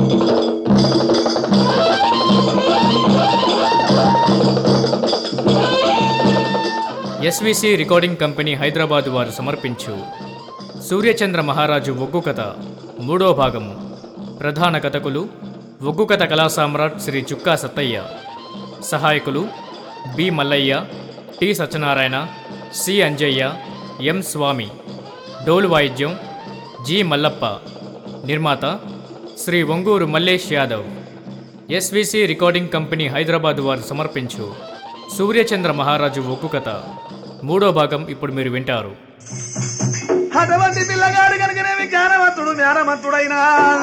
SVC recording company Hyderabad వారు సమర్పించు సూర్యచంద్ర మహారాజు ఒగ్గు కథ మూడో భాగము ప్రధాన కథకులు ఒగ్గు కథ కళా సామ్రాట్ శ్రీ చుక్కా సత్తయ్య సహాయకులు B Mallaiah T Satyanarayana C Anjaiah M Swamy డోలు వాయిద్యం జి మల్లప్ప నిర్మాత Shri Onguru Mallesh Yadav SVC recording company Hyderabad వారు సమర్పించు సూర్యచంద్ర మహారాజు ఒగ్గు కథ మూడో భాగం ఇప్పుడు మీరు వింటారు అటువంటి పిల్లగాడు కనుకనేమి జ్ఞానవంతుడు జ్ఞానవంతుడైనా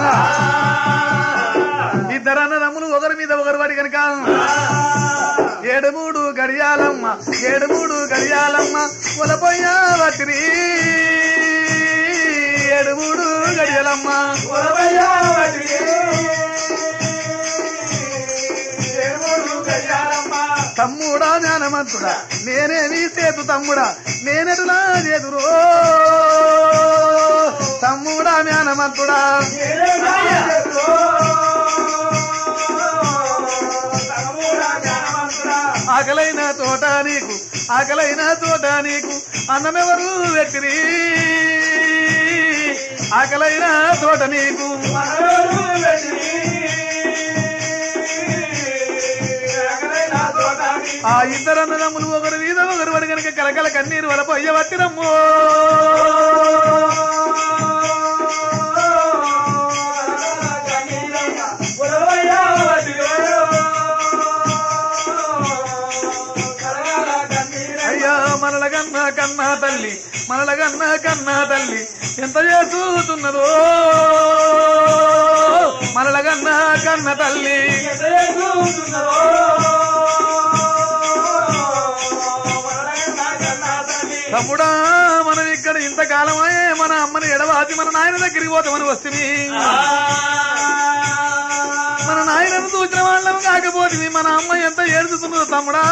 ఇద్దరు అన్నదమ్ములు ఒకరి మీద ఒకరు పడి కనుక ఏడు మూడు గడియాలమ్మ ఏడు మూడు గడియాలమ్మ పొలపోయ్యా వతిరి ఏడు మూడు గడియాలమ్మ పొలపోయ్యా వతిరి ఏడు మూడు గడియాలమ్మ తమ్ముడా జ్ఞానవంతుడా నేనేమి సేతు తమ్ముడా నేనెటులా చేదురో తమ్ముడా జ్ఞానవంతుడా ఆకలైన తోట నీకు ఆకలైన తోట నీకు అన్నమెవరు వ్యక్తిని ఆకలైన తోట నీకు ఆ ఇద్దరు అన్నదమ్ములు ఒకరు మీద ఒకరు వాడు కనుక కలకల కన్నీరు వలపు అయ్య వట్టిరమ్మో అయ్యా మనల కన్నా కన్నా తల్లి మనల కన్నా కన్నా తల్లి ఎంత చేస్తున్నదో మనల కన్నా కన్న తల్లి తమ్ముడా మనం ఇక్కడ ఇంతకాలమే మన అమ్మని ఎడవాసి మన నాయన దగ్గరికి పోతామని వస్తుంది మన నాయనను చూసిన వాళ్ళం కాకపోతే మన అమ్మ ఎంత ఏడుతున్నదో తమ్ముడా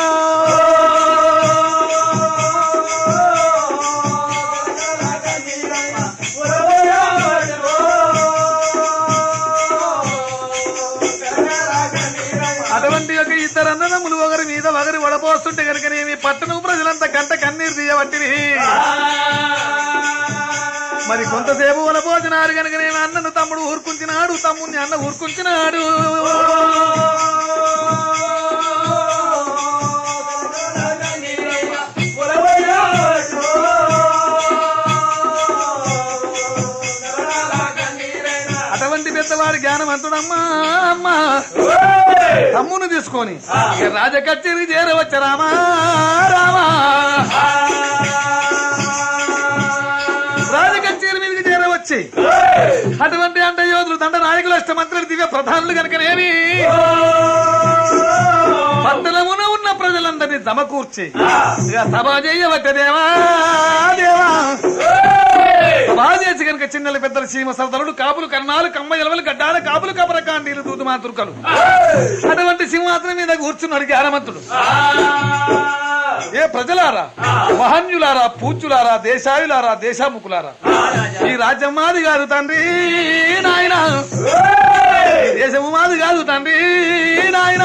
అటువంటి యొక్క ఇద్దరు అన్నదమ్ములు ఒకరి మీద ఒకరి వడపోస్తుంటే కనుకనేమి పట్టణం ప్రజలంతా కంట కన్నీరు తీయబట్టిని మరి కొంతసేపు వలపోసినారు కనుకనేమి అన్నను తమ్ముడు ఊరుకుంచినాడు తమ్ముడిని అన్న ఊరుకుంచినాడు అటువంటి పెద్దవాడి జ్ఞానవంతుడమ్మా అమ్మా తమ్మును తీసుకొని ఇక రాజకచ్చేరి చేరవచ్చ రామా రామా రాజకచ్చేరి మీదకి చేరవచ్చి అటువంటి అంట యోధులు దండ నాయకులు అష్టమంత్రులు దివ్య ప్రధానులు కనుకనేమి పట్టణమున ఉన్న ప్రజలందరినీ దమకూర్చి ఇక సభ చేయవచ్చ దేవా దేవా సభా చేసి కనుక చిన్నలు పెద్దలు సీమ సర్దలుడు కాపులు కర్ణాలు కమ్మ ఎలవలు గడ్డాల కాపులు కపరకాండీలు దూదు మాతృకలు అటువంటి సింహాసనం మీద కూర్చున్నాడు జ్ఞానవంతుడు ఏ ప్రజలారా మహన్యులారా పూజ్యులారా దేశాయులారా దేశాముకులారా ఈ రాజ్యం మాది కాదు తండ్రి నాయన దేశము మాది కాదు తండ్రి నాయన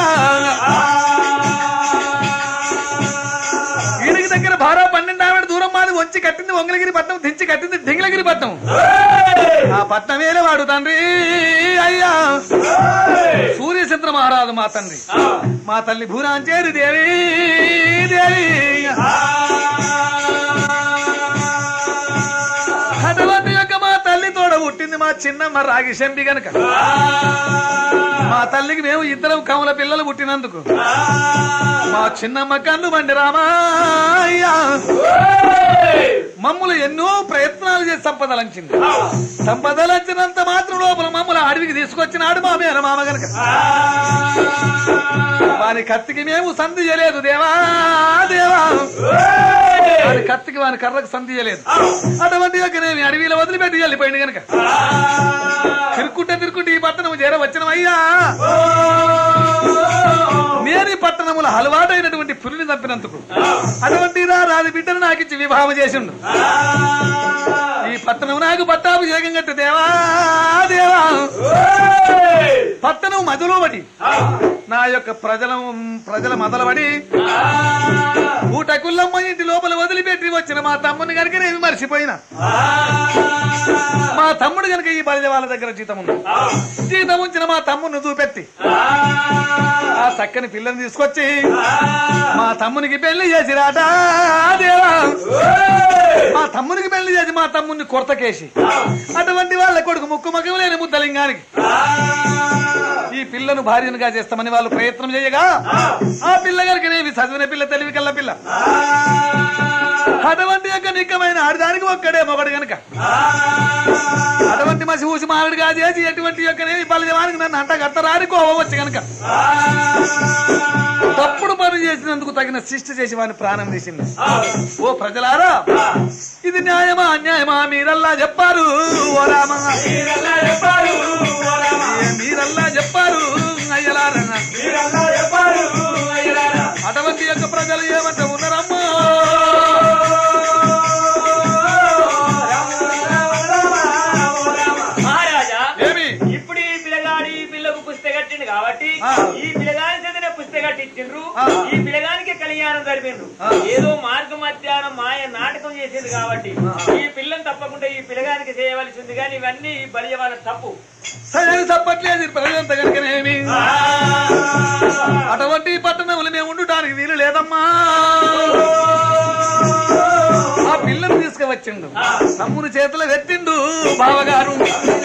ఈయనకి దగ్గర భారా పన్నెండు ఆవిడ దూరం మాది వంచి కట్టింది వంగలగిరి పట్నం దించి కట్టింది డింగళగిరి పట్నం ఆ పట్నమేలే వాడు తండ్రి అయ్యా సూర్యచంద్ర మహారాజు మా తండ్రి మా తల్లి భూరాంచేరి దేవి దేవి అటువంటి యొక్క మా తల్లి తోడ పుట్టింది మా చిన్నమ్మ రాగి శంపి గనక మా తల్లికి మేము ఇద్దరం కమల పిల్లలు పుట్టినందుకు మా చిన్నమ్మ కన్ను బండి రామయ్యా మమ్మల్ని ఎన్నో ప్రయత్నాలు చేసి సంపదలంచింది సంపదలంచినంత మాత్రం లోపల మమ్మల్ని అడవికి తీసుకొచ్చినాడు మా మేన మామ గనక వాని కత్తికి మేము సంధి చేయలేదు దేవా దేవా వాని కత్తికి వాని కర్రకు సంధి చేయలేదు అటువంటి యొక్క నేను అడవిలో వదిలిపెట్టి వెళ్ళిపోయింది గనక తిరుక్కుంటే తిరుక్కుంటే ఈ పట్టణం చేర వచ్చినమయ్యా నేను ఈ పట్టణముల అలవాటైనటువంటి పులిని చంపినందుకు అటువంటి రా రాజు బిడ్డను నాకిచ్చి వివాహం చేసిండు ఈ పట్టణం నాకు పట్టాభిషేకం కట్టి దేవా దేవా పట్టణం మధ్యలో పడి నా యొక్క ప్రజల ప్రజల మొదలబడి ఊటకుల్లమ్మ ఇంటి లోపల వదిలిపెట్టి వచ్చిన మా తమ్ముని కనుక నేను మర్చిపోయినా మా తమ్ముడు కనుక ఈ బలిజ వాళ్ళ దగ్గర జీతం ఉంది జీతం ఉంచిన మా తమ్ముని చూపెట్టి ఆ చక్కని పిల్లని తీసుకొచ్చి మా తమ్మునికి పెళ్లి చేసి రాటా దేవా మా తమ్మునికి పెళ్లి చేసి మా తమ్ముని కొరతకేసి అటువంటి వాళ్ళ కొడుకు ముక్కు మగం లేని ముద్దలింగానికి ఈ పిల్లను భార్యనుగా చేస్తామని వాళ్ళు ప్రయత్నం చేయగా ఆ పిల్ల గారికి చదివిన పిల్ల తెలివి కల్ల పిల్ల అటువంటి యొక్క నిక్కమైన ఆడదానికి ఒక్కడే మొగడు గనక అటువంటి మసి ఊసి మారడుగా చేసి ఎటువంటి యొక్క బలజవానికి నన్ను అంట కట్టరాని కోపం వచ్చి గనక తప్పుడు పని చేసినందుకు తగిన శిక్ష చేసి వాడిని ప్రాణం తీసింది ఓ ప్రజలారా ఇది న్యాయమా అన్యాయమా మీరల్లా చెప్పారు ఓ రామా ఏ మీరల్లా చెప్పారు అయ్యలారా అటువంటి యొక్క ప్రజలు ఏమంటే ఉన్నారమ్మా మహారాజా ఏమి ఇప్పుడు ఈ పిల్లగాడు ఈ పిల్లకు పుస్తక కట్టిండు కాబట్టి ఆ. ఈ పిల్లగాని చేతనే పుస్తక కట్టించిండ్రు ఆ. ఈ పిల్లగానికి కళ్యాణం జరిపిండ్రు ఆ. ఏదో మార్గ మధ్యాహ్నం మాయ నాటకం చేసింది కాబట్టి ఈ పిల్లని తప్పకుండా ఈ పిల్లగానికి చేయవలసింది కానీ ఇవన్నీ ఈ బలి వాళ్ళ తప్పు సరే తప్పట్లేదు ప్రజలంతా కనుకనేమి అటువంటి పట్టణములు మేము ఉండటానికి వీలు లేదమ్మా ఆ పిల్లను తీసుకువచ్చిండు తమ్ముని చేతిలో పెట్టిండు బావగారు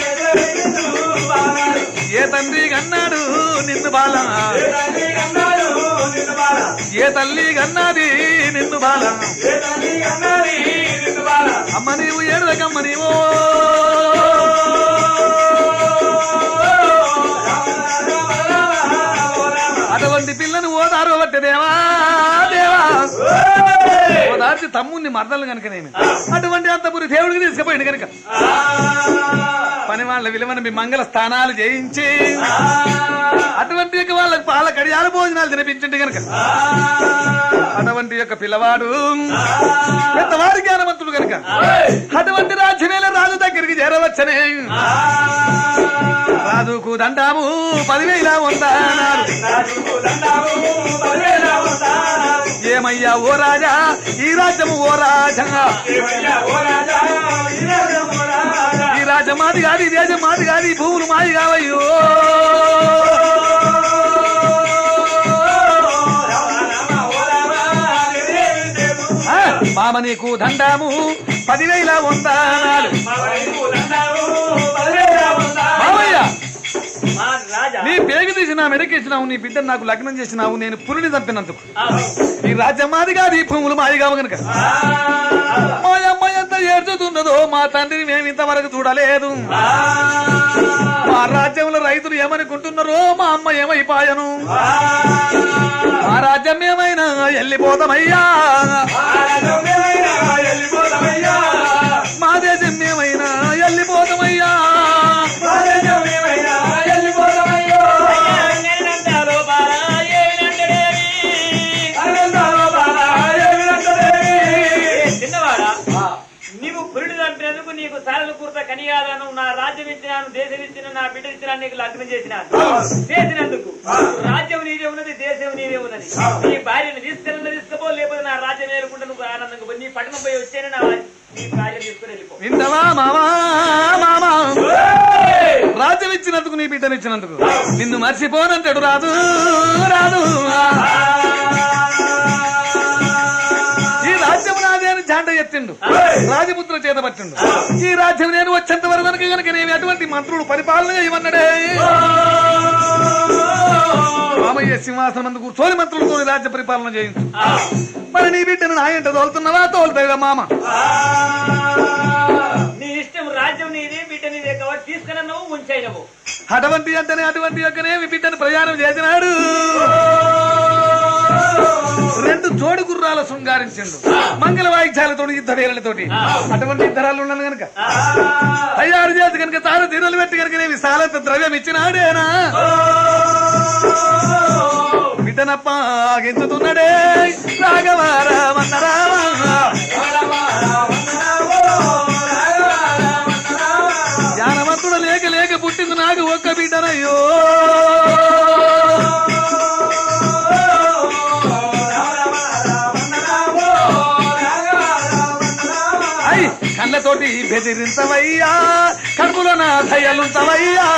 ఏ తండ్రి కన్నాడు నిన్ను బాల ఏ తల్లి కన్నాది నిన్ను బాల అమ్మ నీవు ఏడుదకమ్మ నీవో అటువంటి పిల్లని ఓదారు బట్టి దేవా దేవా ఓదార్చి తమ్ముని మర్దలు కనుకనేమి అటువంటి అంతపురి దేవుడికి తీసుకుపోయింది కనుక పని వాళ్ళ విలువను మీ మంగళ స్థానాలు చేయించి అటువంటి యొక్క వాళ్ళకి పాల కడియాల భోజనాలు తినిపించండి కనుక అటువంటి యొక్క పిల్లవాడు పెద్దవాడు జ్ఞానవంతుడు కనుక అటువంటి రాజ్యమేల రాజు దగ్గరికి చేరవచ్చనే రాజుకు దండాము పదివేల వందనాలు ఏమయ్యా ఓ రాజా ఈ రాజ్యము ఓ రాజా ఈ రాజ్యం మాది కాదు ఈ దేశం మాది కాదు ఈ భూములు మాది కావయ్యో ఆ, మామ నీకు దండాము పదివేల వందనాలు మామయ్య మా రాజా నీ పేగు తీసి నా మెడకేసినావు నీ బిడ్డను నాకు లగ్నం చేసినావు నేను పులిని చంపినందుకు ఆ. ఈ రాజ్యం మాది కాదు ఈ భూములు మాది కావు గనుక మా అమ్మాయి ఎంత ఏడ్చుతున్నదో మా తండ్రిని మేము ఇంతవరకు చూడలేదు మా రాజ్యంలో రైతులు ఏమనుకుంటున్నారో మా అమ్మ ఏమైపాయను మా రాజ్యం ఏమైనా వెళ్ళిపోతామయ్యా మా దేశం ఏమైనా వెళ్ళిపోతామయ్యా అయ్యా, బాలా, ఏమినంటడేమి? ఏ చిన్నవాడా నీవు పురుడు చంపినందుకు నీకు సారలు కూర్త కనియాలను నా రాజ్యం ఇచ్చినాను దేశం ఇచ్చిన నా బిడ్డ ఇచ్చినాను నీకు లగ్నం చేసినాను చేసినందుకు రాజ్యం నీదే ఉన్నది దేశం నీదే ఉన్నది నీ భార్యను తీసుకెళ్ళిన తీసుకపో లేకపోతే నా రాజ్యం ఏలుకుంటే నువ్వు ఆనందంగా పోయి నీ పట్టణం పోయి వచ్చేనే నా నీ భార్య తీసుకుని వెళ్ళిపో వింటవా మామా మామా రాజ్యం ఇచ్చినందుకు నీ బిడ్డను ఇచ్చినందుకు నిన్ను మర్చిపోనంటాడు రాదు రాదు ఈ రాజ్యం నాదే అని జాండ ఎత్తిండు రాజపుత్ర చేత పట్టిండు ఈ రాజ్యం నేను వచ్చేంత వరకు కనుక కనుక నేను అటువంటి మంత్రులు పరిపాలన చేయమన్నాడే రామయ్య సింహాసనం మందు కూర్చొని మంత్రులతో రాజ్య పరిపాలన చేయించు మరి నీ బిడ్డను నా ఇంట తోలుతున్నావా తోలుతాయిగా మామ నీ ఇష్టం రాజ్యం నీది బిడ్డ నీదే కాబట్టి తీసుకుని నువ్వు ఉంచైనవు అటువంటి అంటనే అటువంటి యొక్కనే బిడ్డను ప్రయాణం చేసినాడు రెండు జోడి గుర్రాల శృంగారించిండు మంగళ వాయిద్యాలతో యుద్ధ వీరులతోటి అటువంటి ఇద్దరాలు ఉన్నాను గనక తయారు చేసి కనుక తాను తీరులు పెట్టి కనుక నేను విశాలంత ద్రవ్యం ఇచ్చినాడేనా బిడ్డనప్ప గించుతున్నాడే రాఘవారామన్న జ్ఞానవంతుడు లేక లేక పుట్టింది నాకు ఒక్క బిడ్డనయ్యో కళ్ళతోటి బెదిరించవయ్యా కడుపులో నా దయలుంచవయ్యా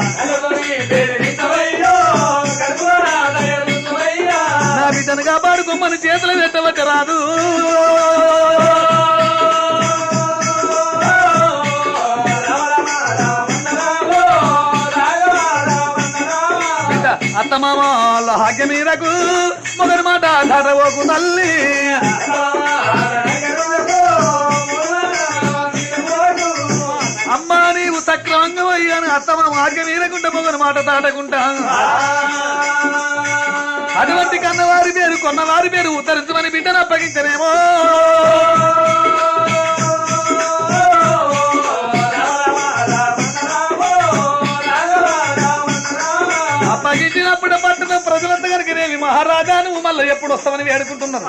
నా బిడ్డను కాపాడుకోమని చేతులు పెట్టవట రాదు బిడ్డ అత్తమామ లాగ్యమీరకు మొదటి మాట ధరవోకు తల్లి అమ్మా నీవు సక్రమంగా అయ్యాను అత్తమామ ఆగ్యమీరకుంటే మొదటి మాట తాటకుంటా అటువంటి కన్నవారి పేరు కొన్నవారి పేరు ఉత్తరించమని బిడ్డను అప్పగించనేమో అప్పగించినప్పుడు పట్టున ప్రజలంతా కనుక రేవి మహారాజా నువ్వు మళ్ళీ ఎప్పుడు వస్తామని వేడుకుంటున్నారు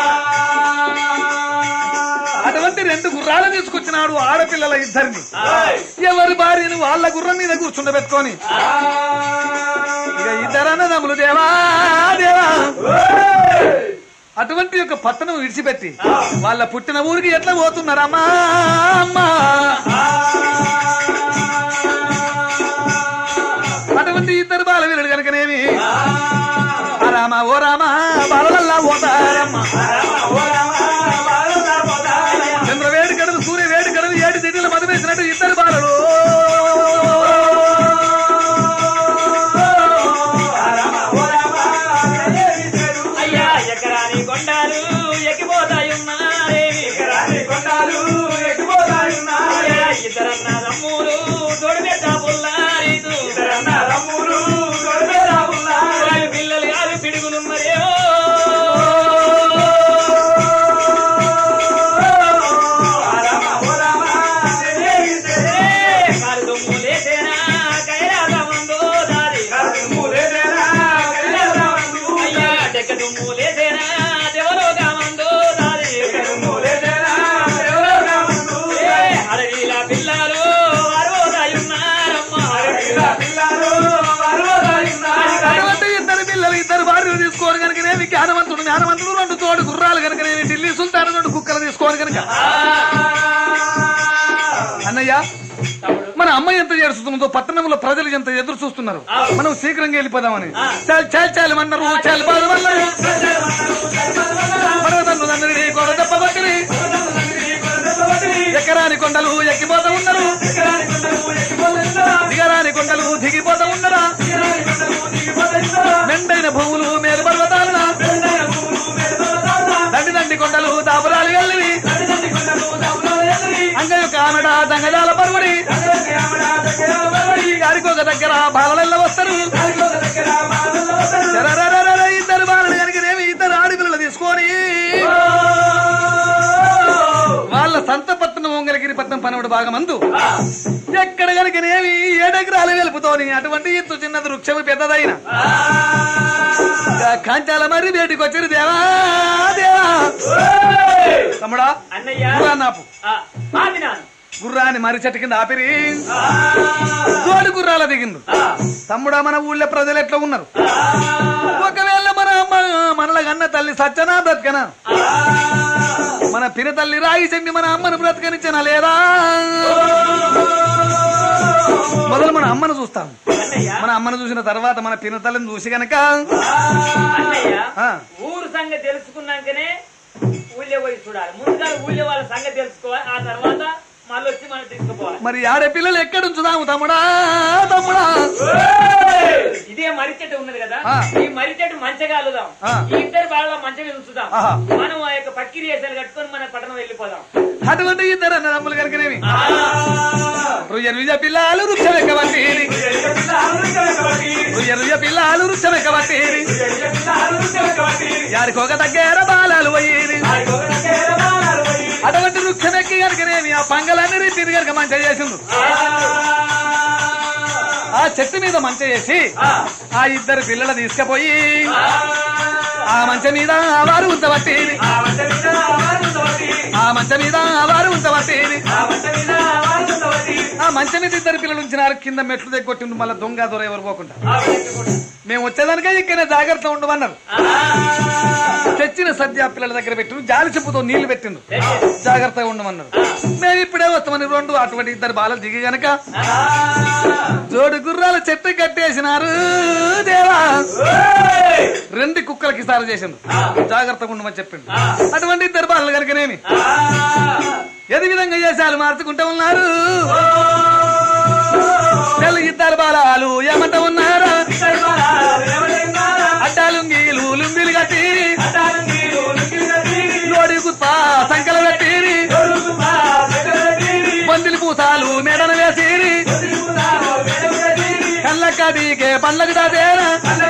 అటువంటి రెండు గుర్రాలు తీసుకొచ్చినాడు ఆడపిల్లల ఇద్దరిని ఎవరి భార్యను వాళ్ళ గుర్రం మీద కూర్చుండబెట్టుకొని ఇక ఇద్దరు అన్నదమ్ములు దేవా దేవా అటువంటి యొక్క పట్టణం విడిచిపెట్టి వాళ్ళ పుట్టిన ఊరికి ఎట్లా పోతున్నారమ్మా అమ్మా అటువంటి ఇద్దరు బాల వీరుడు కనుకనేమి ఆ రామ ఓ రామ బాలలల్లా పోతారమ్మ చంద్ర వేడి గడువు సూర్య వేడి గడువు ఏడు దిడ్డలు మధువేసినట్టు ఇద్దరు బాలలు అయ్యా ఎకరాని కొండాలు ఎక్కిపోతాయున్నారేమి అయ్యా, ఇద్దరన్న రమ్ములు తోడు పెట్ట పుల్లారీదు వాళ్ళు పిల్లలు కాదు పిడుగులున్నదేమో కారు దుమ్ము లేసేనా కైలాసమందో దారి అయ్యా డెక్క దుమ్ము లేసేనా దేవలోకమందో దారి ఏ, అడవిల పిల్లలు అరవదాయున్నారమ్మా అటువంటి ఇద్దరు పిల్లలు ఇద్దరు భార్యలు తీసుకోని కనుకనేమి జ్ఞానవంతుడు జ్ఞానవంతుడు రెండు తోడు గుర్రాలు కనుకనేమి ఢిల్లీ సుల్తాన్ రెండు కుక్కలు తీసుకోని కనుక అన్నయ్య మన అమ్మ ఎంత చేస్తుందో పట్టణంలో ప్రజలు ఎంత ఎదురు చూస్తున్నారు మనం శీఘ్రంగా వెళ్ళిపోదామని చాలు చాలు చాలు అన్నారు చాలు బాధమన్నారు పర్వతందరినీ గోడ దెబ్బకొట్టిరి ఎకరాని కొండలు ఎక్కిపోతా ఉన్నారు దిగరాని కొండలు దిగిపోతా ఉన్నారా మెండైన భూములు మేలు పర్వతాలున దండి దండి కొండలు దాపురాలు వెళ్ళివి అంగయ్య కామెడ దంగజాల పరువుడి గారికొక దగ్గర బాలలెల్ల వస్తారు చరరరరర ఇద్దరు బాలలు కనుకనేమి ఇద్దరు ఆడపిల్లలు తీసుకొని వాళ్ళ సంత పట్టణం ఒంగలగిరి పట్టణం పనవుడు భాగమందు ఎక్కడ కనుకనేమి ఏడెకరాలు వెలుపుతోని అటువంటి ఎత్తు చిన్నది వృక్షము పెద్దదైన కాంచాల మరి వేటికి వచ్చారు దేవా దేవా తమ్ముడా అన్నయ్య గుర్రా నాపు ఆ, ఆపినాను గుర్రాన్ని మరి చెట్టు కింద ఆపిరి తోడు గుర్రాల దిగిండు తమ్ముడా మన ఊళ్ళో ప్రజలు ఎట్లా ఉన్నారు ఒకవేళ మన అమ్మ మనల కన్న తల్లి సత్యనా బ్రతకనా మన పిన తల్లి రాయి చెండి మన అమ్మను బ్రతకనిచ్చనా లేదా మొదలు మన అమ్మను చూస్తాం అన్నయ్య మన అమ్మను చూసిన తర్వాత మన పిన తల్లిని చూసి గనక అన్నయ్య ఆ. ఊరు సంగతి తెలుసుకున్నాకనే ఊళ్ళో పోయి చూడాలి ముందుగా ఊళ్ళో వాళ్ళ సంగతి తెలుసుకోవాలి ఆ తర్వాత మళ్ళీ వచ్చి మనం తీసుకుపోవాలి మరి ఆడపిల్లలు ఎక్కడ ఉంచుదాము తమ్ముడా తమ్ముడా ఇదే మర్రి చెట్టు ఉన్నది కదా ఆ. ఈ మర్రి చెట్టు మంచగా అల్లుదాం ఆ. ఈ ఇద్దరు వాళ్ళ మంచగా ఉంచుదాం ఆహా. మనం ఆ యొక్క పక్కిరి వేసాలు కట్టుకొని మన పట్టణం వెళ్ళిపోదాం అటువంటి ఇద్దరు అన్నదమ్ములు కనుకనేవి రుయ్య రుయ్య పిల్లలు వృక్షం ఎక్కబట్టేరి రుయ్య రుయ్య పిల్లలు వృక్షం ఎక్కబట్టేరి యారికొక దగ్గర బాలాలు పోయేది అటువంటి వృక్షం ఎక్కి కనుకనేమి ఆ పంగలన్నీ రీతిని కనుక మంచ చేసిండు ఆ చెట్టు మీద మంచ చేసి ఆ ఇద్దరు పిల్లలు తీసుకుపోయి ఆ మంచం మీద వారు ఉంచబట్టేది ఆ మంచం మీద వారు ఉంచబట్టేది ఆ మంచం మీద ఇద్దరు పిల్లలు ఉంచినారు కింద మెట్లు దగ్గొట్టిండు మళ్ళీ దొంగ దొర ఎవరు పోకుండా మేము వచ్చేదానికే ఇక్కడ జాగ్రత్త ఉండమన్నారు తెచ్చిన సద్య పిల్లల దగ్గర పెట్టిండు జాలి చెప్పుతో నీళ్లు పెట్టిండు జాగ్రత్తగా ఉండమన్నారు మేము ఇప్పుడే వస్తామని రెండు అటువంటి ఇద్దరు బాలలు దిగి గనక జోడు గుర్రాల చెట్టు కట్టేసినారు దేవా రెండు కుక్కలకి సారు చేసిండు జాగ్రత్తగా ఉండమని చెప్పిండు అటువంటి ఇద్దరు బాలలు కనుకనేమి ఏది విధంగా చేశారు మార్చుకుంటూ ఉన్నారు తెల్ల ఇద్దరు బాలాలు ఏమంట ఉన్నారా అడ్డాలుంగీలు లుంగిలు కట్టి లోడి గుత్త సంకల కట్టి పందిలి పూసాలు మెడను వేసి కళ్ళ కడిగే పండ్లకు దాదేనా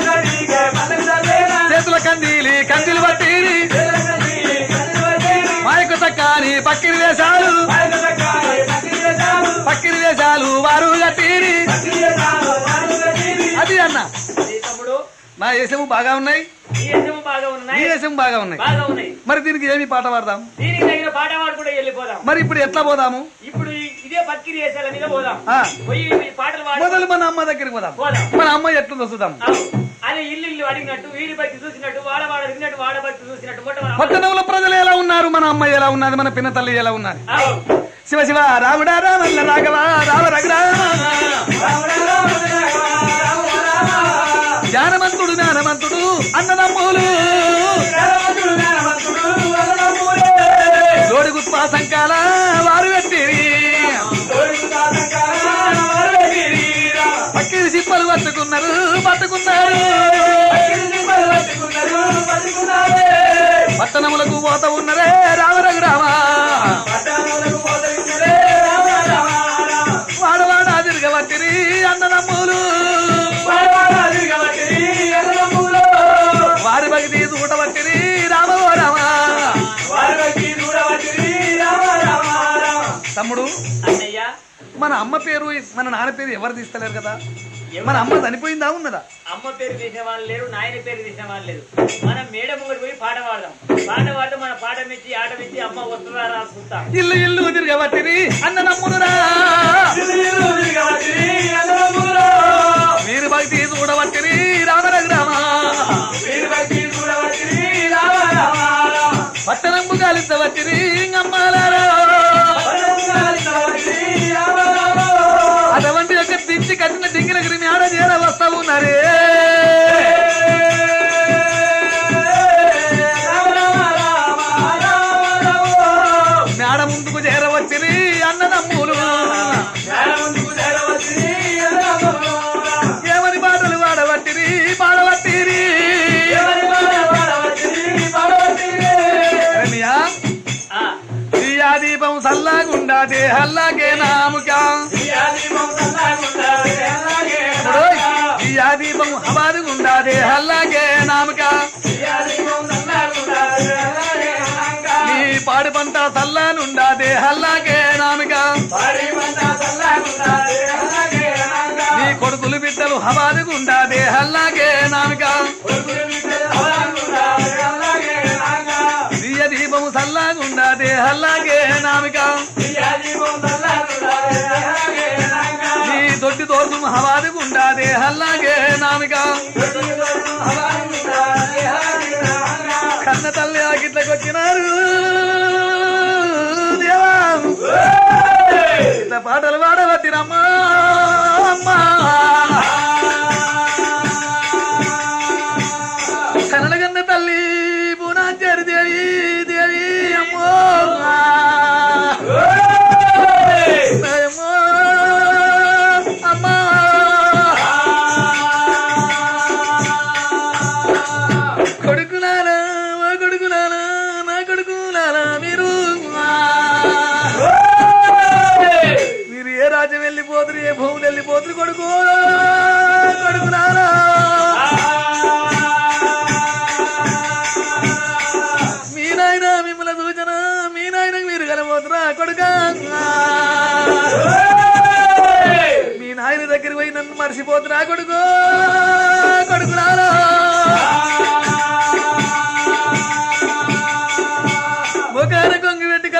చేతుల కందీలి కందిలు పట్టి మాయకు తక్కని పక్కిరి వేశాలు పక్కిరి వేశాలు వారు కట్టిరి అది అన్న తమ్ముడు నా దేశము బాగా ఉన్నాయి ఈ యశము బాగా ఈ ఉన్నాయి దేశం బాగా ఉన్నాయి బాగా ఉన్నాయి మరి దీనికి ఏమి పాట పాడదాం దీనికి తగిన పాట పాడు కూడా వెళ్ళిపోదాం మరి ఇప్పుడు ఎట్లా పోదాము ఇప్పుడు ఈ- ఇదే పత్కిరి వేసాల మీద పోదాం ఆ. పోయి ఈ పాటలు పాడు మొదలు మన అమ్మ దగ్గరికి పోదాం పోదాం మన అమ్మ ఎట్లుందో చూద్దాం అదే ఇల్లు ఇల్లు అడిగినట్టు వీడి బట్టి చూసినట్టు వాడవాడ అడిగినట్టు వాడబట్టి చూసినట్టు మొట్ట మన అమ్మ- పట్టణంలో ప్రజలు ఎలా ఉన్నారు మన అమ్మ ఎలా ఉన్నది మన పిన్న తల్లి ఎలా ఉన్నది ఆవు. శివ శివ రాముడా రామల్ల రాఘవ రామ రఘురామ జ్ఞానమంతుడు జ్ఞానమంతుడు అన్నదమ్ములు జోడి గుత్పా సంకాల వారు పెట్టిరి పక్కిరి సిప్పలు పట్టుకున్నారు పట్టుకున్నారు పట్టణములకు పోత ఉన్నరే రామ రఘురామ వాడవాడ తిరగబట్టిరి అన్నదమ్ములు వారి భక్తి చూడబట్టిరి రామో రామ తమ్ముడు అన్నయ్య మన అమ్మ పేరు మన నాన్న పేరు ఎవరు తీస్తలేరు కదా మన అమ్మ చనిపోయిందా ఉన్నదా అమ్మ పేరు తీసిన వాళ్ళు లేరు నాయన పేరు తీసిన వాళ్ళు లేరు మనం మేడ ముంగడు పోయి పాట పాడదాం పాట పాడడం మన పాట మెచ్చి ఆట మెచ్చి అమ్మ వస్తుందా రాసుకుంటాం ఇల్లు ఇల్లు తిరగబట్టిరి అన్నదమ్ములురా మీరు భక్తి చూడబట్టిరి రామ రఘురామ పట్టణంబు కాలించబట్టిరి అమ్మాలారా అటువంటి యొక్క దించి కట్టిన డింగిలగిరి మేడ చేర వస్తా ఉన్నారే మేడ ముందుకు చేరవచ్చిరి అన్నదమ్ములు ఏమని పాటలు పాడబట్టిరి పాడబట్టిరి రమ్యా, ఆ, దియా దీపం సల్లాగుండా దేహల్లాగే నాముకా ఓయ్, దియా దీపం హవాదుగుండా దేహల్లాగే నాముకా నీ పాడి పంట సల్లానుండా దేహల్లాగే నామిక నీ కొడుకులు బిడ్డలు హవాదుగుండా దేహల్లాగే నామిక దియ దీపము సల్లాగుండా దేహల్లాగే నామిక నీ దొడ్డి దోర్సు హవాదుగుండా దేహల్లాగే నామిక కన్న తల్లి ఆగిట్లకొచ్చినారు దేవా ఇట్లా పాటలు పాడవద్దిరమ్మా అమ్మా కన్నడగన్న తల్లి పూనాచారి దేవి దేవి అమ్మో అమ్మో, అమ్మా కొడుకులారా మా కొడుకులారా నా కొడుకులారా మీరు మీరు ఏ రాజ్యం వెళ్ళిపోతురు ఏ భూములు వెళ్ళిపోతురు కొడుకు కొడుకులారా మీ నాయన మిమ్మల్ని సూచన మీ నాయనకు మీరు కలబోతురా కొడుక మీ నాయన దగ్గరికి పోయి నన్ను మర్చిపోతురా కొడుకు కొడుకులారా ముఖాన కొంగి పెట్టి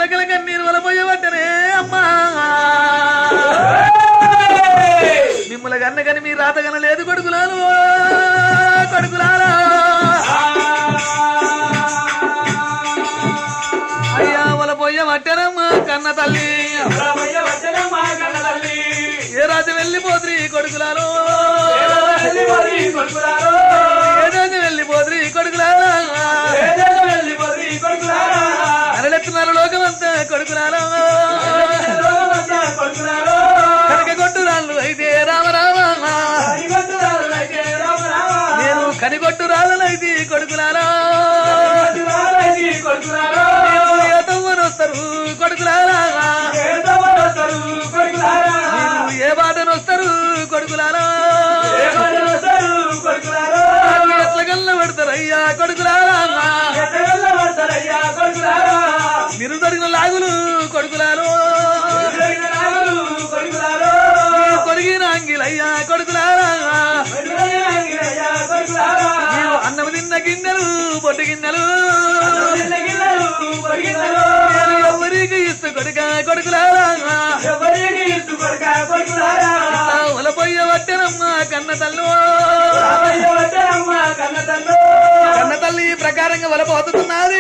లేదు కొడుకులాలు కొడుకులారా అయ్యా వల పొయ్య మట్టెనమ్మా కన్న తల్లి ఏ రాజు వెళ్ళిపోద్రి కొడుకులాలు ఏ రాజు వెళ్ళిపోద్రి కొడుకులారా అరలెత్తున్నారు లోకమంతా కొడుకులారా కనక కొట్టు రాళ్ళు అయితే రామరామ నేను కనిగొట్టు రాళ్ళనైతే కొడుకులారా ఏ తవ్వను వస్తారు కొడుకులారా మీరు ఏ బాటను వస్తారు కొడుకులారా ఎట్ల గల్ల పెడతారు అయ్యా కొడుకులారా మీరు దొరికిన లాగులు కొడుకులారు కొరిగిన అంగిలయ్యా కొడుకులారా మీరు అన్నం తిన్న గిన్నెలు పొట్టు గిన్నెలు నేను ఎవరికి ఇస్తూ కొడుక కొడుకులారా పొయ్య పట్టెనమ్మ కన్న తల్లు కన్న తల్లి ఈ ప్రకారంగా వలపోతున్నది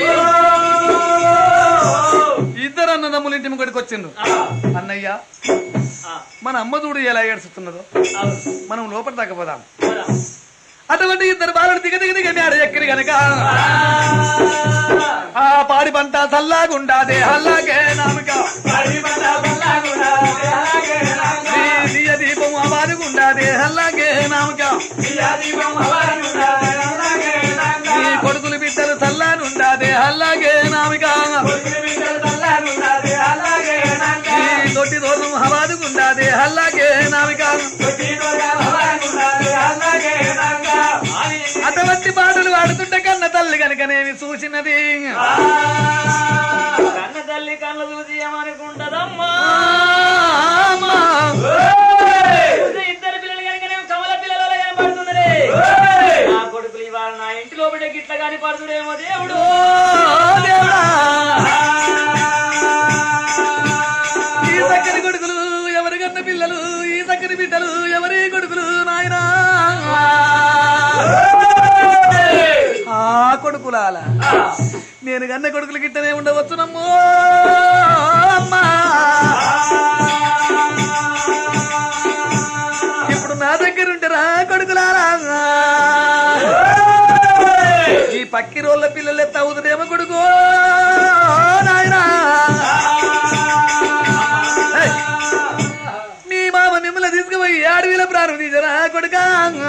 ఇద్దరు అన్నదమ్ములు ఇంటి ముక్కడికి వచ్చిండు అన్నయ్య మన అమ్మ చూడు ఎలా ఏడుస్తున్నదో మనం లోపల తగ్గపోదాం అటువంటి ఇద్దరు బాలను దిగ దిగ దిగ ఆడ ఎక్కడి గనక ఆ పాడి పంట చల్లాగుండాదే అల్లాగే నామక దియ దీపం అవారుగుండాదే అల్లాగే నామక ఈ కొడుకులు బిడ్డలు చల్లానుండాదే అల్లాగే నామిక ఈ తొట్టి దూరం హవాదుగుండాదే అల్లాగే నామిక అటువంటి పాటలు పాడుతుంటే కన్న తల్లి కనుకనేమి చూసినది కన్న తల్లి కళ్ళ చూసి ఏమనుకుంటదమ్మా అమ్మా. చూస్తే ఇద్దరు పిల్లలు కనుక కమల పిల్లల కనపడుతుందరే నా కొడుకులు ఇవాళ నా ఇంటి లోపల గిట్ల కాని పడుతుడేమో దేవుడు ఓ దేవుడా. ఈ చక్కని కొడుకులు ఎవరి కన్న పిల్లలు ఈ చక్కని బిడ్డలు ఎవరి కొడుకులు నాయనా ఆ కొడుకులాల నేను కన్న కొడుకులు గిట్టనే ఉండవచ్చునమ్మో అమ్మా ఇప్పుడు నా దగ్గర ఉంటారా కొడుకులారా ఈ పక్కి రోళ్ళ పిల్లలే తవ్వుతుందేమో కొడుకు నాయనా ఏయ్! మీ మామ మిమ్మల్ని తీసుకుపోయి అడవిలో ప్రారంభించరా కొడుకా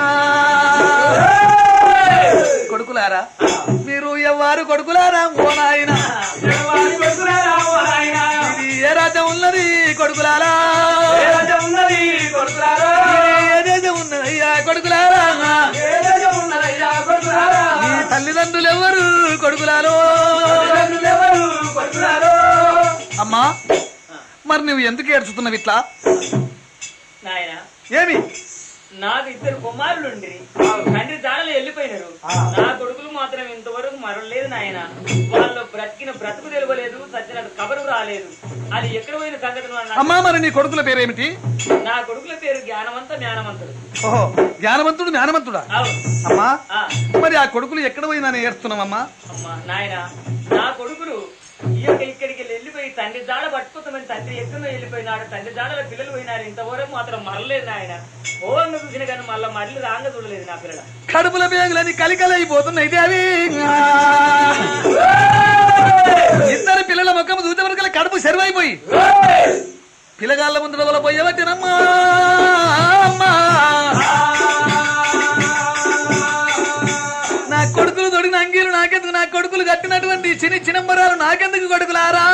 కొడుకులారా మీరు ఎవ్వారు కొడుకులారా ఓ నాయన ఇది ఏ రాజ్యం ఉన్నది కొడుకులారా ఇది ఏ దేశం ఉన్నది అయ్యా కొడుకులారా మీ తల్లిదండ్రులు ఎవరు కొడుకులారో అమ్మా మరి నువ్వు ఎందుకు ఏడ్చుతున్నావు ఇట్లా నాయన ఏమి నాకు ఇద్దరు కుమారులు తండ్రి దాడలు వెళ్ళిపోయినారు నా కొడుకులు మాత్రం ఇంతవరకు మరలేదు నాయన వాళ్ళు బ్రతికిన బ్రతుకు తెలియలేదు సచ్చినట్టు కబరు రాలేదు అది ఎక్కడ పోయిన సంగతి నాకు- అమ్మా మరి నీ కొడుకుల పేరేమిటి నా కొడుకుల పేరు జ్ఞానవంత జ్ఞానవంతుడు ఓహో జ్ఞానవంతుడు జ్ఞానవంతుడా అవును అమ్మా ఆ, మరి ఆ కొడుకులు ఎక్కడ పోయినా ఏడుస్తున్నావమ్మా అమ్మా నాయన నా కొడుకులు ఈ యొక్క ఇక్కడికి వెళ్ళి వెళ్ళిపోయి తండ్రి దాడ పట్టుకోతామని తండ్రి ఎక్కడో వెళ్ళిపోయినాడు తండ్రి దాడలో పిల్లలు పోయినారు ఇంతవరకు మాత్రం మరలేదు నాయన ఓంగ చూసిన కానీ మళ్ళీ మరలి రాంగ చూడలేదు నా పిల్లల కడుపుల పేగులని కలికలైపోతున్నాయి దేవి ఇద్దరు పిల్లల ముఖం చూసే వరకు కడుపు సెరువైపోయి పిల్లగాళ్ళ ముందు వల్ల పోయేవట్టేనమ్మా అమ్మా నా కొడుకులు దొడిగిన అంగీలు నాకెందుకు నా కొడుకులు కట్టినటువంటి చిన్ని చినంబరాలు నాకెందుకు కొడుకులారా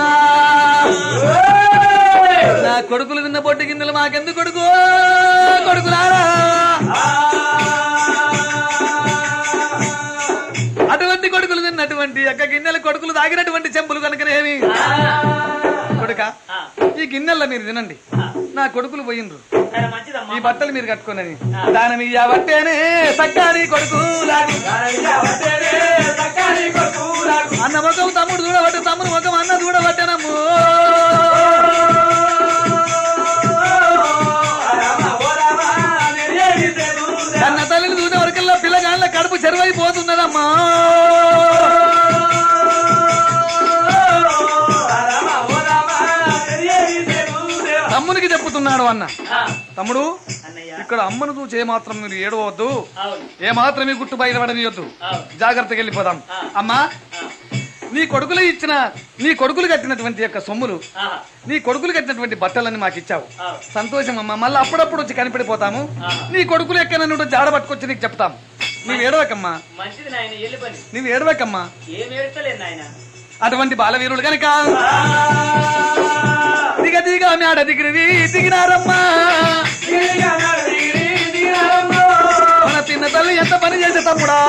నా కొడుకులు తిన్న పొట్టి గిన్నెలు మాకెందుకు కొడుకు కొడుకులారా అటువంటి కొడుకులు తిన్నటువంటి యొక్క గిన్నెల కొడుకులు తాగినటువంటి చెంబులు కనుకనేమి కొడుక ఆ, ఈ గిన్నెల్లో మీరు తినండి నా కొడుకులు పోయిండ్రు సరే మంచిదమ్మా ఈ బట్టలు మీరు కట్టుకోనని దాని ఇయ్యబట్టేనే సక్కాని కొడుకు అన్న ముఖం తమ్ముడు చూడబట్టు తమ్ముడు ముఖం అన్న చూడబట్టేనమ్ము లోకము చెరువైపోతున్నదమ్మా తమ్మునికి చెప్పుతున్నాడు అన్న ఆ, తమ్ముడు అన్నయ్య ఇక్కడ అమ్మను చూసి ఏమాత్రం మీరు ఏడవద్దు అవును ఏమాత్రం ఈ గుట్టు బయటపడనియొద్దు అవును జాగ్రత్తగా వెళ్ళిపోదాం ఆ. అమ్మా ఆ, నీ కొడుకులు ఇచ్చిన నీ కొడుకులు కట్టినటువంటి యొక్క సొమ్ములు ఆహా, నీ కొడుకులు కట్టినటువంటి బట్టలన్నీ మాకు ఇచ్చావు అవును సంతోషం అమ్మా మళ్ళీ అప్పుడప్పుడు వచ్చి కనిపెడిపోతాము ఆ. నీ కొడుకులు ఎక్కడ నుండి జాడ పట్టుకొచ్చి నీకు చెప్తాం నీవు ఏడవకమ్మా మంచిది నాయన ఎల్లి పని నీవు ఏడవకమ్మా ఏం ఏడుస్తలేదు నాయన అటువంటి బాలవీరులు గనక దిగ దిగ మేడ దిగిరి దిగినారమ్మా మన తిన్న తల్లి ఎంత పని చేసే తమ్ముడా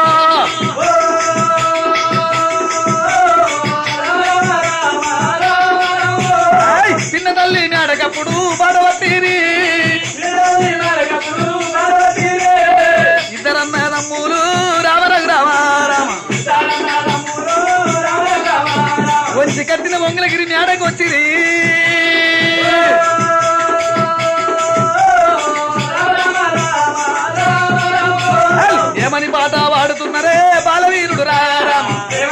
ఆయ్, చిన్న తల్లి మేడకప్పుడు పడవట్టిరి ఇద్దరన్న తమ్ములు రామరఘు రామ రామ వచ్చి కట్టిన వంగలగిరి మేడకు వచ్చిరి ఏమని పాట పాడుతున్నారే బాలవీరుడు రారామ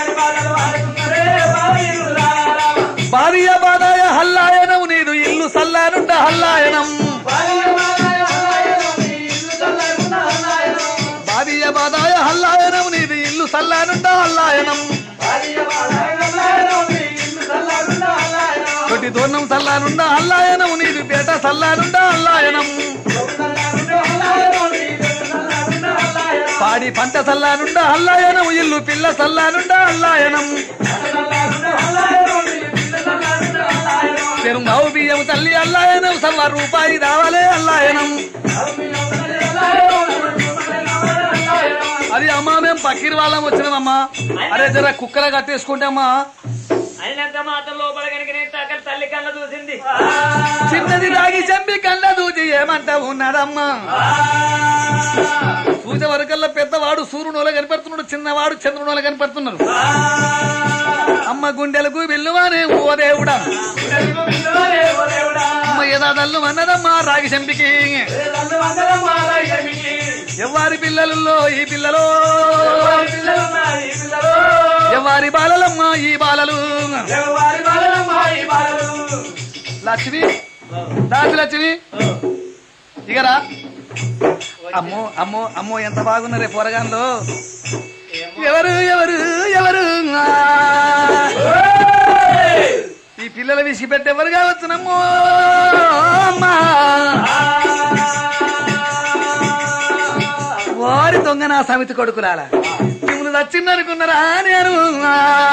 భార్య బాధాయ హల్లాయనం నీదు ఇల్లు సల్లానుండ హల్లాయనం భార్య బాధాయ హల్లాయనం నీదు ఇల్లు సల్లానుండ హల్లాయనం తొట్టి దూర్ణం సల్లానుండ హల్లాయనం నీదు పేట సల్లానుండ హల్లాయనం పాడి పంట సల్లానుండ హల్లాయనం ఇల్లు పిల్ల సల్లానుండ హల్లాయనం పెరుమావు బియ్యం తల్లి అల్లాయనం సవ్వ రూపాయి రావాలే అల్లాయనం అది అమ్మా మేము పక్కిరి వాళ్ళం వచ్చినామమ్మా అరే జర కుక్కల కట్టేసుకుంటే అమ్మా అయినంత మాత్రం లోపల కనుక నేను అక్కడ తల్లి కళ్ళ చూసింది చిన్నది రాగి చంపి కళ్ళ దూచి ఏమంట ఉన్నదమ్మా పూజ వరకల్లా పెద్దవాడు సూర్యునోల కనిపెడుతున్నాడు చిన్నవాడు చంద్రునోల కనిపెడుతున్నారు అమ్మ గుండెలకు వెల్లువానే ఓ దేవుడా అమ్మ యథాదల్లు అన్నదమ్మా రాగి చంపికి ఎవ్వారి పిల్లలలో ఈ పిల్లలు ఎవ్వారి బాలలమ్మ ఈ బాలలు లక్ష్మి దాసి లక్ష్మి ఇగరా అమ్మో అమ్మో అమ్మో ఎంత బాగున్నారే పొరగాన్లో ఎవరు ఎవరు ఎవరు ఆ! ఈ పిల్లల విసిపెట్టి ఎవరు కావచ్చునమ్మో అమ్మా వారి దొంగ నా సమితి కొడుకురాల మిమ్మల్ని నచ్చిందనుకున్నారా నేను ఆ!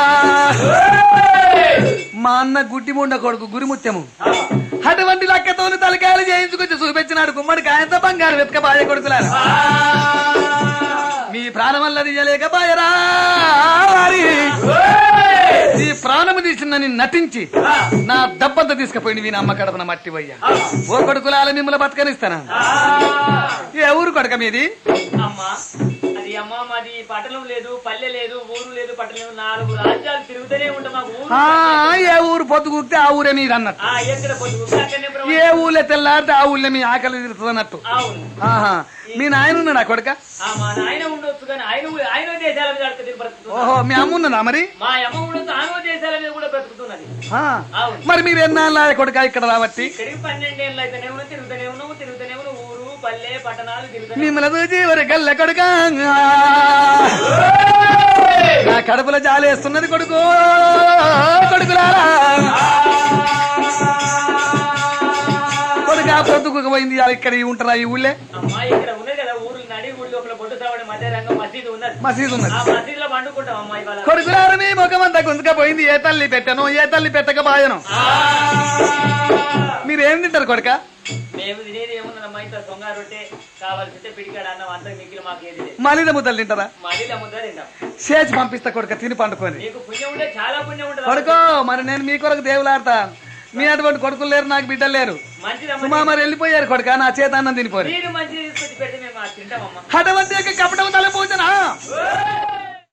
మా అన్న గుడ్డి ముండ కొడుకు గురిముత్యము అటువంటి లక్కతోని తలకాయలు చేయించుకొచ్చి చూపించినాడు గుమ్మడి కాయంత బంగారు వెతక బాయ కొడుకులారా మీ ప్రాణం వల్ల తీయలేక బాయరా వారి. ఈ ప్రాణము తీసిందని నటించి నా దబ్బంత తీసుకుపోయింది వీని అమ్మ కడపన మట్టి పోయ్యా ఓ కొడుకులాల మిమ్మల్ని బతకనిస్తానా ఏ ఊరు కొడక మీది అమ్మా అది అమ్మ మాది పట్టణం లేదు పల్లె లేదు ఊరు లేదు పట్టణం లేదు నాలుగు రాజ్యాలు తిరుగుతూనే ఉంటాం మాకు ఊరు ఆ ఏ ఊరు పొద్దు కూస్తే ఆ ఊరే మీది అన్నట్టు ఆ ఎక్కడ పొద్దు అక్కడనే బ్రహ్మ- ఏ ఊళ్ళో తెల్లారితే ఆ ఊళ్ళో మీ ఆకలి తీరుతుంది అన్నట్టు అవును ఆహా మీ నాయన ఉన్నాడా కొడక ఆ మా నాయన ఉండొచ్చు కానీ ఆయన ఊ- ఆయన దేశాల మీద అడక తిరిగి బ్రతుకుతున్నారు ఓహో మీ అమ్మ ఉన్నదా మరి మా అమ్మ ఉండొచ్చు ఆమె దేశాల మీద కూడా బ్రతుకుతున్నది ఆ, అవును మరి మీరు ఎన్నాళ్ళ కొడుక ఇక్కడ రాబట్టి ఇక్కడికి పన్నెండేళ్ళు అయితేనే ఉన్నావు తిరుగుతూనే ఉన్నావు తిరుగుతూనే ఉన్నావు ఊరు పల్లె పట్టణాలు తిరుగుతూనే మిమ్మల్ని చూసి ఎవరి గల్ల కొడుక నా కడుపులో జాలేస్తున్నది కొడుకు కొడుకులారా కొడుక పొద్దుకు పోయింది ఇవాళ ఇక్కడ ఈ ఉంటారా ఈ ఊళ్ళే అమ్మా ఇక్కడ ఉన్నది కదా ఊరు నడి ఊళ్ళో ఒకళ్ళ బొట్టు సావడి మధ్య రంగం మసీదు ఉన్నది మసీదు ఉన్నది ఆ మసీదులో పండుకుంటాం అమ్మా ఇవాళ కొడుకులారా మీ ముఖమంతా గుంజుకపోయింది ఏ తల్లి పెట్టను ఏ తల్లి పెట్టక బాయను మీరేం తింటారు కొడుక మేము తినేది ఏమున్నదమ్మా ఇంత దొంగ రొట్టె కావాల్సింటే పిడికాడ అన్నం అంతా మిగిలి మాకు ఏది లేదు మలిద ముద్దలు తింటారా మళ్ళీ ముద్ద తింటాం చేసి పంపిస్తా కొడుక తిని పండుకొని నీకు పుణ్యం ఉంటే చాలా పుణ్యం ఉంటుంది కొడుకో మరి నేను మీ కొరకు దేవులాడతా మీ అటువంటి కొడుకులు లేరు నాకు బిడ్డలు లేరు మంచిదమ్మా సుమా మరి వెళ్ళిపోయారు కొడుక నా చేత అన్నం తినిపోయి మీరు మంచిది తీసుకొచ్చి పెడితే మేము అది తింటామమ్మా అటువంటి యొక్క కపటం తలపోతున్నా